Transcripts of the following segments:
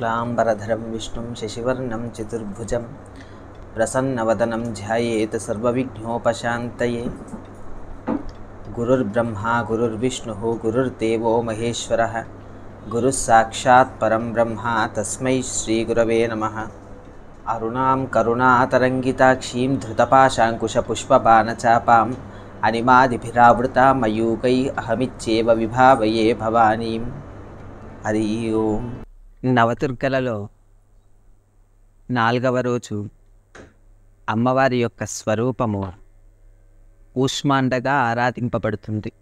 शुक्लाम्बरधरं विष्णुं शशिवर्णं चतुर्भुजं प्रसन्नवदनं ध्यायेत् सर्वविघ्नोपशान्तये गुरुर्ब्रह्मा गुरुर्विष्णुः गुरुर्देवो महेश्वरः गुरुः साक्षात् परं ब्रह्मा तस्मै श्रीगुरवे नमः अरुणां करुणातरङ्गिताक्षीं धृतपाशाङ्कुशपुष्पबाणचापाम् अनिमादिभिरावृता मयूकै अहमिच्छेव विभावये भवानीं హరి ఓం నవదుర్గలలో నాలుగవ రోజు అమ్మవారి యొక్క స్వరూపము ఊష్మాండగా ఆరాధింపబడుతుంది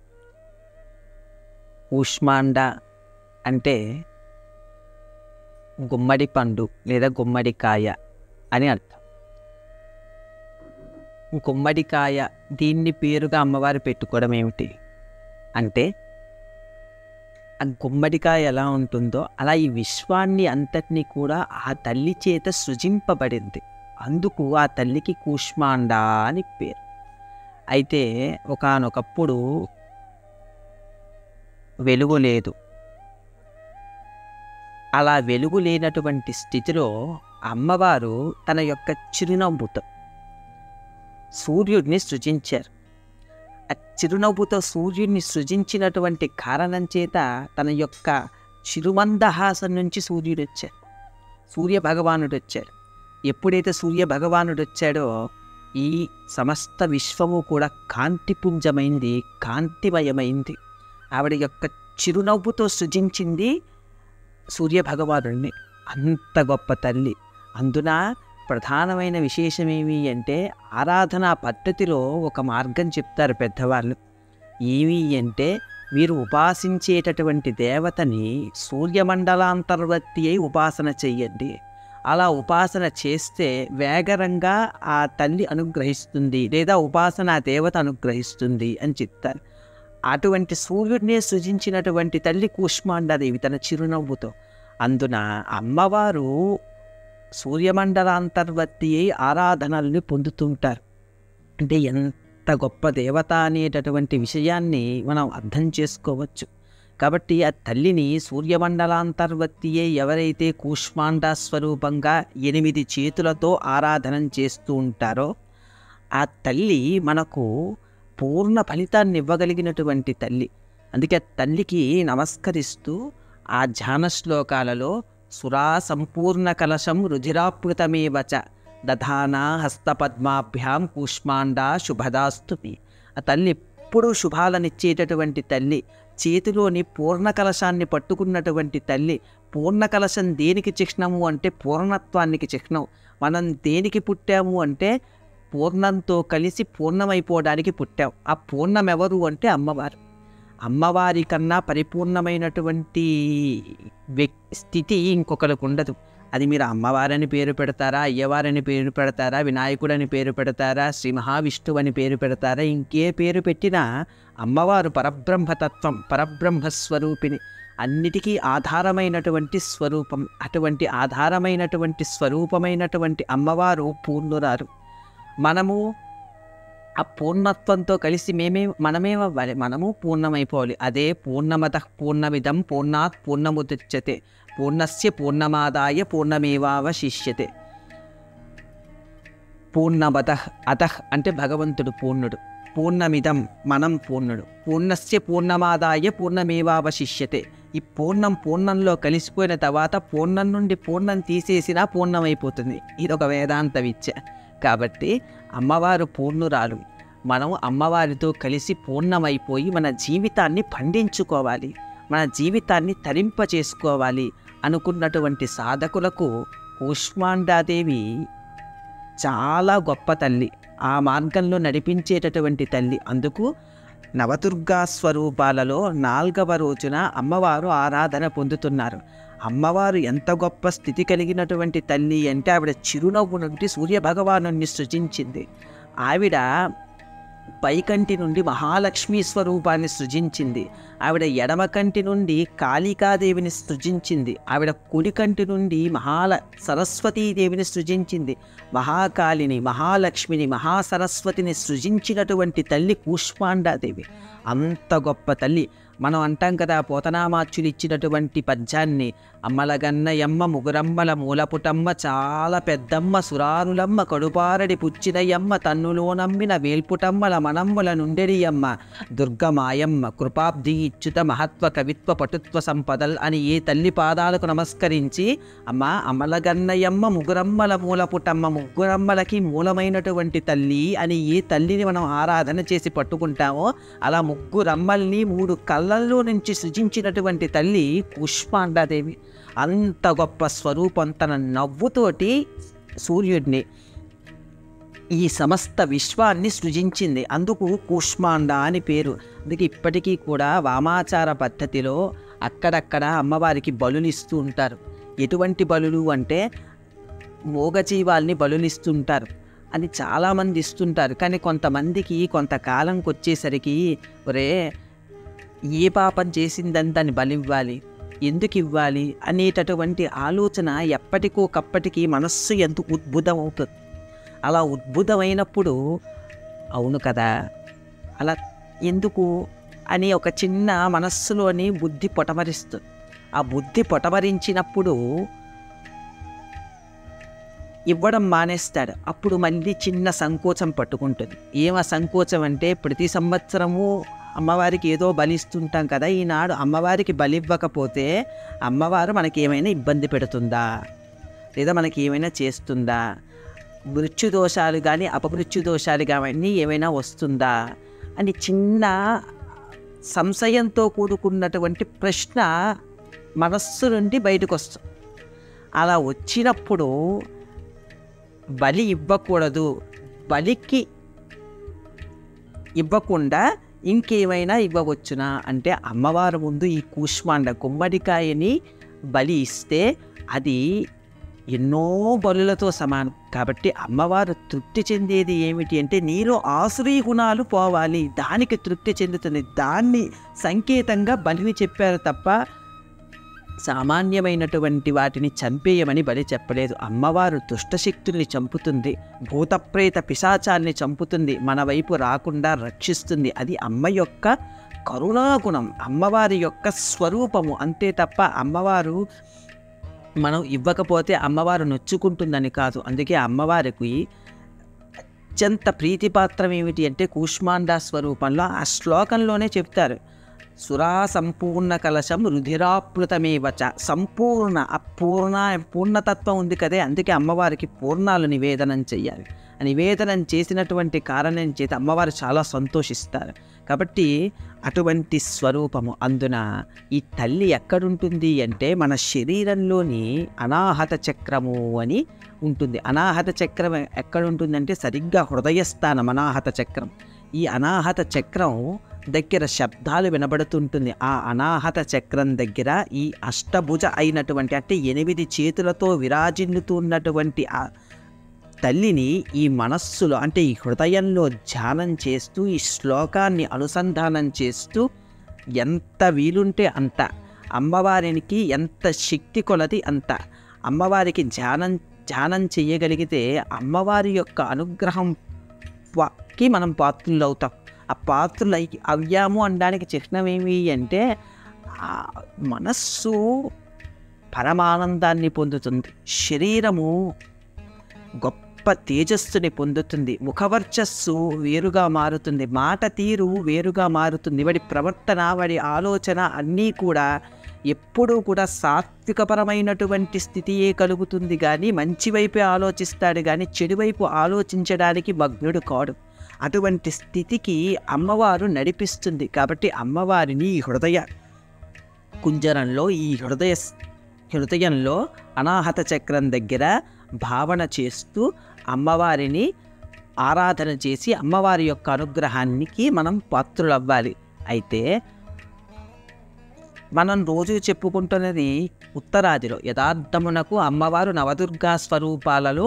ఊష్మాండ అంటే గుమ్మడి పండు లేదా గుమ్మడికాయ అని అర్థం గుమ్మడికాయ దీన్ని పేరుగా అమ్మవారు పెట్టుకోవడం ఏమిటి అంటే ఆ గుమ్మడికాయ ఎలా ఉంటుందో అలా ఈ విశ్వాన్ని అంతటినీ కూడా ఆ తల్లి చేత సృజింపబడింది అందుకు ఆ తల్లికి కూష్మాండ అని పేరు అయితే ఒకానొకప్పుడు వెలుగు లేదు అలా వెలుగు లేనటువంటి స్థితిలో అమ్మవారు తన యొక్క చిరునవ్వుతో సూర్యుడిని సృజించారు ఆ చిరునవ్వుతో సూర్యుడిని సృజించినటువంటి కారణం చేత తన యొక్క చిరుమందహాసం నుంచి సూర్యుడు వచ్చాడు సూర్య భగవానుడు వచ్చాడు ఎప్పుడైతే సూర్య భగవానుడు వచ్చాడో ఈ సమస్త విశ్వము కూడా కాంతిపుంజమైంది కాంతిమయమైంది ఆవిడ యొక్క చిరునవ్వుతో సృజించింది సూర్య భగవానుడిని అంత గొప్ప తల్లి అందున ప్రధానమైన విశేషమేమి అంటే ఆరాధనా పద్ధతిలో ఒక మార్గం చెప్తారు పెద్దవాళ్ళు ఏమి అంటే మీరు ఉపాసించేటటువంటి దేవతని సూర్యమండలాంతర్వర్తి అయి ఉపాసన చెయ్యండి అలా ఉపాసన చేస్తే వేగరంగా ఆ తల్లి అనుగ్రహిస్తుంది లేదా ఉపాసన ఆ దేవత అనుగ్రహిస్తుంది అని చెప్తారు అటువంటి సూర్యుడినే సృజించినటువంటి తల్లి కూష్మాండదేవి తన చిరునవ్వుతో అందున అమ్మవారు సూర్యమండలాంతర్వర్తి అయి ఆరాధనల్ని పొందుతుంటారు అంటే ఎంత గొప్ప దేవత అనేటటువంటి విషయాన్ని మనం అర్థం చేసుకోవచ్చు కాబట్టి ఆ తల్లిని సూర్యమండలాంతర్వర్తి అయి ఎవరైతే కూష్మాండ స్వరూపంగా ఎనిమిది చేతులతో ఆరాధన చేస్తూ ఉంటారో ఆ తల్లి మనకు పూర్ణ ఫలితాన్ని ఇవ్వగలిగినటువంటి తల్లి అందుకే ఆ తల్లికి నమస్కరిస్తూ ఆ ధ్యాన శ్లోకాలలో సురా సంపూర్ణ కలశం రుధిరాప్లుతమేవచ దధానా హస్తపద్మాభ్యాం కూష్మాండ శుభదాస్తుమి ఆ తల్లి ఎప్పుడూ శుభాలనిచ్చేటటువంటి తల్లి చేతిలోని పూర్ణ కలశాన్ని పట్టుకున్నటువంటి తల్లి పూర్ణ కలశం దేనికి చిహ్నము అంటే పూర్ణత్వానికి చిహ్నం మనం దేనికి పుట్టాము అంటే పూర్ణంతో కలిసి పూర్ణమైపోవడానికి పుట్టాం ఆ పూర్ణం ఎవరు అంటే అమ్మవారు అమ్మవారి కన్నా పరిపూర్ణమైనటువంటి వ్యక్ స్థితి ఇంకొకరికి ఉండదు అది మీరు అమ్మవారని పేరు పెడతారా అయ్యవారని పేరు పెడతారా వినాయకుడని పేరు పెడతారా శ్రీ మహావిష్ణువు అని పేరు పెడతారా ఇంకే పేరు పెట్టినా అమ్మవారు పరబ్రహ్మతత్వం పరబ్రహ్మస్వరూపిణి అన్నిటికీ ఆధారమైనటువంటి స్వరూపం అటువంటి ఆధారమైనటువంటి స్వరూపమైనటువంటి అమ్మవారు పూర్ణురారు మనము ఆ పూర్ణత్వంతో కలిసి మేమే మనమేమవ్వాలి మనము పూర్ణమైపోవాలి అదే పూర్ణమత పూర్ణమిదం పూర్ణాత్ పూర్ణముదచ్చతే పూర్ణస్య పూర్ణమాదాయ పూర్ణమేవావశిష్యతే పూర్ణమత అతః అంటే భగవంతుడు పూర్ణుడు పూర్ణమిదం మనం పూర్ణుడు పూర్ణస్య పూర్ణమాదాయ పూర్ణమేవావశిష్యతే ఈ పూర్ణం పూర్ణంలో కలిసిపోయిన తర్వాత పూర్ణం నుండి పూర్ణం తీసేసినా పూర్ణమైపోతుంది ఇది ఒక వేదాంత విద్య కాబట్టి అమ్మవారు పూర్ణురాలు మనం అమ్మవారితో కలిసి పూర్ణమైపోయి మన జీవితాన్ని పండించుకోవాలి మన జీవితాన్ని తరింప చేసుకోవాలి అనుకున్నటువంటి సాధకులకు కూష్మాండాదేవి చాలా గొప్ప తల్లి ఆ మార్గంలో నడిపించేటటువంటి తల్లి అందుకు నవదుర్గా స్వరూపాలలో నాల్గవ రోజున అమ్మవారు ఆరాధన పొందుతున్నారు అమ్మవారు ఎంత గొప్ప స్థితి కలిగినటువంటి తల్లి అంటే ఆవిడ చిరునవ్వు నుండి సూర్యభగవాను సృజించింది ఆవిడ పైకంటి నుండి మహాలక్ష్మి స్వరూపాన్ని సృజించింది ఆవిడ ఎడమ కంటి నుండి కాళికాదేవిని సృజించింది ఆవిడ కుడి కంటి నుండి మహాల సరస్వతీదేవిని సృజించింది మహాకాళిని మహాలక్ష్మిని మహాసరస్వతిని సృజించినటువంటి తల్లి కూష్మాండాదేవి అంత గొప్ప తల్లి మనం అంటాం కదా పోతనామాచ్యులు ఇచ్చినటువంటి పద్యాన్ని అమ్మలగన్నయమ్మ ముగురమ్మల మూలపుటమ్మ చాలా పెద్దమ్మ సురారులమ్మ కడుపారడి పుచ్చినయమ్మ తన్నులో నమ్మిన వేల్పుటమ్మల మనమ్ముల నుండెడియమ్మ దుర్గమాయమ్మ కృపాబ్ది ఇచ్యుత మహత్వ కవిత్వ పటుత్వ సంపదల్ అని ఏ తల్లి పాదాలకు నమస్కరించి అమ్మ అమలగన్నయమ్మ ముగ్గురమ్మల మూలపుటమ్మ ముగ్గురమ్మలకి మూలమైనటువంటి తల్లి అని ఏ తల్లిని మనం ఆరాధన చేసి పట్టుకుంటామో అలా ముగ్గురమ్మల్ని మూడు కళ్ళల్లో నుంచి సృజించినటువంటి తల్లి పుష్పాండాదేవి అంత గొప్ప స్వరూపం తన నవ్వుతోటి సూర్యుడిని ఈ సమస్త విశ్వాన్ని సృజించింది అందుకు కూష్మాండ అని పేరు అందుకే ఇప్పటికీ కూడా వామాచార పద్ధతిలో అక్కడక్కడ అమ్మవారికి బలులు ఇస్తూ ఉంటారు ఎటువంటి బలులు అంటే మూగజీవాల్ని బలులిస్తుంటారు అని చాలామంది ఇస్తుంటారు కానీ కొంతమందికి కొంతకాలంకి వచ్చేసరికి ఒరే ఏ పాపం చేసిందని దాన్ని బలివ్వాలి ఎందుకు ఇవ్వాలి అనేటటువంటి ఆలోచన ఎప్పటికోకప్పటికి మనస్సు ఎంత ఉద్భుతం అవుతుంది అలా ఉద్భుతమైనప్పుడు అవును కదా అలా ఎందుకు అని ఒక చిన్న మనస్సులోని బుద్ధి పొటమరిస్తుంది ఆ బుద్ధి పొటమరించినప్పుడు ఇవ్వడం మానేస్తాడు అప్పుడు మళ్ళీ చిన్న సంకోచం పట్టుకుంటుంది ఏమ సంకోచం అంటే ప్రతి సంవత్సరము అమ్మవారికి ఏదో బలిస్తుంటాం కదా ఈనాడు అమ్మవారికి బలి ఇవ్వకపోతే అమ్మవారు మనకి ఏమైనా ఇబ్బంది పెడుతుందా లేదా మనకి ఏమైనా చేస్తుందా మృత్యు దోషాలు కానీ అపమృత్యు దోషాలు కానీ ఏమైనా వస్తుందా అని చిన్న సంశయంతో కూడుకున్నటువంటి ప్రశ్న మనస్సు నుండి బయటకు వస్తుంది అలా వచ్చినప్పుడు బలి ఇవ్వకూడదు బలికి ఇవ్వకుండా ఇంకేమైనా ఇవ్వవచ్చునా అంటే అమ్మవారి ముందు ఈ కూష్మాండ గుమ్మడికాయని బలి ఇస్తే అది ఎన్నో బలులతో సమానం కాబట్టి అమ్మవారు తృప్తి చెందేది ఏమిటి అంటే నీలో ఆశ్రయ గుణాలు పోవాలి దానికి తృప్తి చెందుతుంది దాన్ని సంకేతంగా బలిని చెప్పారు తప్ప సామాన్యమైనటువంటి వాటిని చంపేయమని బలి చెప్పలేదు అమ్మవారు దుష్టశక్తుల్ని చంపుతుంది భూతప్రేత పిశాచాల్ని చంపుతుంది మన వైపు రాకుండా రక్షిస్తుంది అది అమ్మ యొక్క కరుణాగుణం అమ్మవారి యొక్క స్వరూపము అంతే తప్ప అమ్మవారు మనం ఇవ్వకపోతే అమ్మవారు నొచ్చుకుంటుందని కాదు అందుకే అమ్మవారికి అత్యంత ప్రీతిపాత్రం ఏమిటి అంటే కూష్మాండ స్వరూపంలో ఆ శ్లోకంలోనే చెప్తారు సురా సంపూర్ణ కలశం రుధిరాప్లుతమేవచ సంపూర్ణ అపూర్ణ పూర్ణతత్వం ఉంది కదే అందుకే అమ్మవారికి పూర్ణాలు నివేదనం చెయ్యాలి ఆ నివేదనం చేసినటువంటి కారణం చేత అమ్మవారు చాలా సంతోషిస్తారు కాబట్టి అటువంటి స్వరూపము అందున ఈ తల్లి ఎక్కడుంటుంది అంటే మన శరీరంలోని అనాహత చక్రము అని ఉంటుంది అనాహత చక్రం ఎక్కడుంటుందంటే సరిగ్గా హృదయస్థానం అనాహత చక్రం ఈ అనాహత చక్రం దగ్గర శబ్దాలు వినబడుతుంటుంది ఆ అనాహత చక్రం దగ్గర ఈ అష్టభుజ అయినటువంటి అంటే ఎనిమిది చేతులతో విరాజిల్లుతున్నటువంటి ఆ తల్లిని ఈ మనస్సులో అంటే ఈ హృదయంలో ధ్యానం చేస్తూ ఈ శ్లోకాన్ని అనుసంధానం చేస్తూ ఎంత వీలుంటే అంత అమ్మవారికి ఎంత శక్తి కొలది అంత అమ్మవారికి ధ్యానం ధ్యానం చేయగలిగితే అమ్మవారి యొక్క అనుగ్రహం ప- కి మనం పాత్రులు అవుతాం ఆ పాత్రులు అయి అవ్యాము అనడానికి చిహ్నం ఏమి అంటే ఆ మనస్సు పరమానందాన్ని పొందుతుంది శరీరము గొప్ప తేజస్సుని పొందుతుంది ముఖవర్చస్సు వేరుగా మారుతుంది మాట తీరు వేరుగా మారుతుంది వాడి ప్రవర్తన వాడి ఆలోచన అన్నీ కూడా ఎప్పుడూ కూడా సాత్వికపరమైనటువంటి స్థితియే కలుగుతుంది కానీ మంచి వైపే ఆలోచిస్తాడు కానీ చెడు వైపు ఆలోచించడానికి మగ్నుడు కాడు అటువంటి స్థితికి అమ్మవారు నడిపిస్తుంది కాబట్టి అమ్మవారిని ఈ హృదయ కుంజరంలో ఈ హృదయ హృదయంలో అనాహత చక్రం దగ్గర భావన చేస్తూ అమ్మవారిని ఆరాధన చేసి అమ్మవారి యొక్క అనుగ్రహానికి మనం పాత్రులవ్వాలి అయితే మనం రోజు చెప్పుకుంటున్నది ఉత్తరాదిలో యథార్థమునకు అమ్మవారు నవదుర్గా స్వరూపాలలో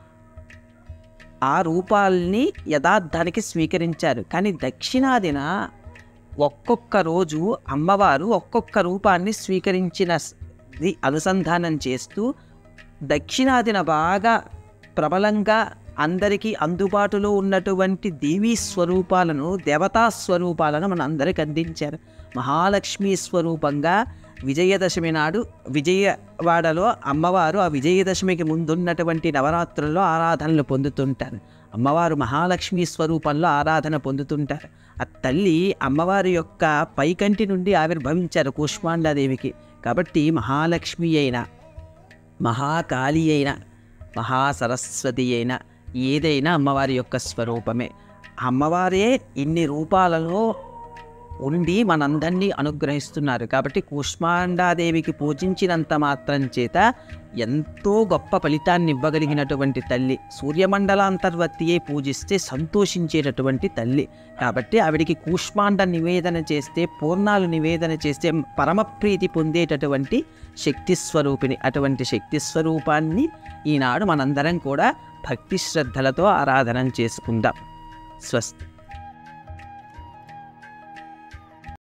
ఆ రూపాల్ని యథార్థానికి స్వీకరించారు కానీ దక్షిణాదిన ఒక్కొక్క రోజు అమ్మవారు ఒక్కొక్క రూపాన్ని స్వీకరించిన స్- ది అనుసంధానం చేస్తూ దక్షిణాదిన బాగా ప్రబలంగా అందరికీ అందుబాటులో ఉన్నటువంటి దేవీ స్వరూపాలను దేవతా స్వరూపాలను మన అందరికి అందించారు మహాలక్ష్మి స్వరూపంగా విజయదశమి నాడు విజయవాడలో అమ్మవారు ఆ విజయదశమికి ముందున్నటువంటి నవరాత్రుల్లో ఆరాధనలు పొందుతుంటారు అమ్మవారు మహాలక్ష్మి స్వరూపంలో ఆరాధన పొందుతుంటారు ఆ తల్లి అమ్మవారి యొక్క పైకంటి నుండి ఆవిర్భవించారు కూష్మాండాదేవికి కాబట్టి మహాలక్ష్మి అయిన మహాకాళి అయిన మహాసరస్వతి అయిన ఏదైనా అమ్మవారి యొక్క స్వరూపమే అమ్మవారే ఇన్ని రూపాలలో ఉండి మనందరినీ అనుగ్రహిస్తున్నారు కాబట్టి కూష్మాండాదేవికి పూజించినంత మాత్రం చేత ఎంతో గొప్ప ఫలితాన్ని ఇవ్వగలిగినటువంటి తల్లి సూర్యమండలాంతర్వర్తియే పూజిస్తే సంతోషించేటటువంటి తల్లి కాబట్టి ఆవిడికి కూష్మాండ నివేదన చేస్తే పూర్ణాలు నివేదన చేస్తే పరమప్రీతి పొందేటటువంటి శక్తి స్వరూపిణి అటువంటి శక్తి స్వరూపాన్ని ఈనాడు మనందరం కూడా భక్తి శ్రద్ధలతో ఆరాధన చేసుకుందాం స్వస్తి